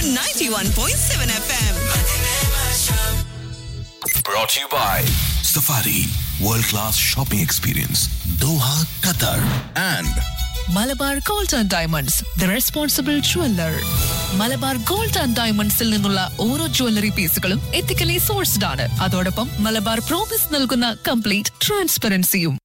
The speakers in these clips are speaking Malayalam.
on 91.7 FM. Brought to you by Safari World Class Shopping Experience Doha, Qatar and Malabar Gold and Diamonds the responsible jeweller Malabar Gold and ഡയമണ്ട്സിൽ നിന്നുള്ള ഓരോ ജ്വല്ലറി പീസുകളും എത്തിക്കലി സോഴ്സ്ഡ് ആണ് അതോടൊപ്പം മലബാർ പ്രോമിസ് നൽകുന്ന കംപ്ലീറ്റ് ട്രാൻസ്പെറൻസിയും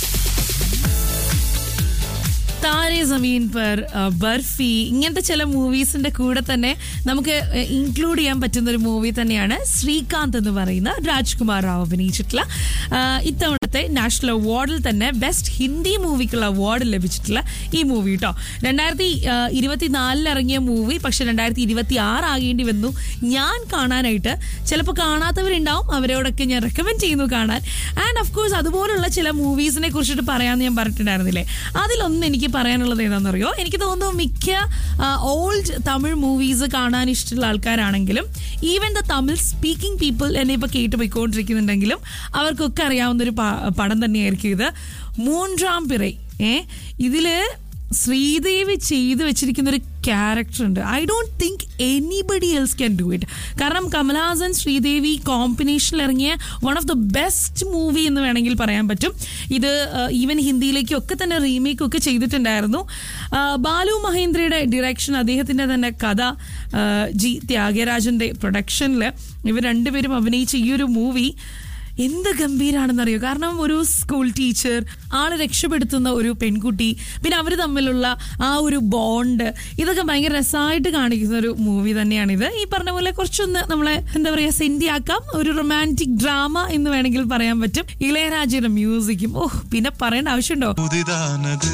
താരെ സമീൻ പർ അഹ് ബർഫി ഇങ്ങനത്തെ ചില മൂവീസിന്റെ കൂടെ തന്നെ നമുക്ക് ഇൻക്ലൂഡ് ചെയ്യാൻ പറ്റുന്ന ഒരു മൂവി തന്നെയാണ് ശ്രീകാന്ത് എന്ന് പറയുന്ന രാജ്കുമാർ റാവ് അഭിനയിച്ചിട്ടുള്ള ആഹ് ഇത്തവണത്തെ നാഷണൽ അവാർഡിൽ തന്നെ ബെസ്റ്റ് ഹിന്ദി മൂവിക്കുള്ള അവാർഡ് ലഭിച്ചിട്ടുള്ള ഈ മൂവി കേട്ടോ രണ്ടായിരത്തി ഇരുപത്തിനാലിൽ ഇറങ്ങിയ മൂവി പക്ഷെ രണ്ടായിരത്തി ഇരുപത്തി ആറ് ആകേണ്ടി വന്നു ഞാൻ കാണാനായിട്ട് ചിലപ്പോൾ കാണാത്തവരുണ്ടാവും അവരോടൊക്കെ ഞാൻ റെക്കമെൻഡ് ചെയ്യുന്നു കാണാൻ ആൻഡ് ഓഫ് കോഴ്സ് അതുപോലുള്ള ചില മൂവീസിനെ കുറിച്ചിട്ട് പറയാമെന്ന് ഞാൻ പറഞ്ഞിട്ടുണ്ടായിരുന്നില്ലേ അതിലൊന്നും എനിക്ക് പറയാനുള്ളത് ഏതാണെന്നറിയോ എനിക്ക് തോന്നുന്നു മിക്ക ഓൾഡ് തമിഴ് മൂവീസ് കാണാൻ ഇഷ്ടമുള്ള ആൾക്കാരാണെങ്കിലും even the Tamil speaking people എന്നെ ഇപ്പോൾ കേട്ട് പോയിക്കൊണ്ടിരിക്കുന്നുണ്ടെങ്കിലും അവർക്കൊക്കെ അറിയാവുന്ന ഒരു പടം തന്നെയായിരിക്കും ഇത് മൂന്നാം പിറൈ ഏ ഇതില് ശ്രീദേവി ചെയ്തു വെച്ചിരിക്കുന്ന ഒരു ക്യാരക്ടർ ഉണ്ട് I don't think anybody else can do it കാരണം കമൽഹാസൻ ശ്രീദേവി കോമ്പിനേഷനിൽ ഇറങ്ങിയ one of the best movie എന്ന് വേണമെങ്കിൽ പറയാൻ പറ്റും ഇത് ഈവൻ ഹിന്ദിയിലേക്കും ഒക്കെ തന്നെ റീമേക്ക് ഒക്കെ ചെയ്തിട്ടുണ്ടായിരുന്നു ആ, ബാലു മഹേന്ദ്രയുടെ ഡിറക്ഷൻ അദ്ദേഹത്തിൻ്റെ തന്നെ കഥ ആ, ജി ത്യാഗരാജൻ്റെ പ്രൊഡക്ഷനിൽ ഇവർ രണ്ടുപേരും അഭിനയിച്ച ഈ ഒരു മൂവി എന്ത് ഗംഭീരാണെന്നറിയോ കാരണം ഒരു സ്കൂൾ ടീച്ചർ ആളെ രക്ഷപ്പെടുത്തുന്ന ഒരു പെൺകുട്ടി പിന്നെ അവർ തമ്മിലുള്ള ആ ഒരു ബോണ്ട് ഇതൊക്കെ ഭയങ്കര രസമായിട്ട് കാണിക്കുന്ന ഒരു മൂവി തന്നെയാണിത് ഈ പറഞ്ഞ പോലെ കുറച്ചൊന്ന് നമ്മളെ എന്താ പറയുക സെൻറ്റിയാക്കാം ഒരു റൊമാൻറ്റിക് ഡ്രാമ എന്ന് വേണമെങ്കിൽ പറയാൻ പറ്റും ഇളയരാജയുടെ മ്യൂസിക്കും ഓഹ് പിന്നെ പറയേണ്ട ആവശ്യമുണ്ടോ പുതിതാനത്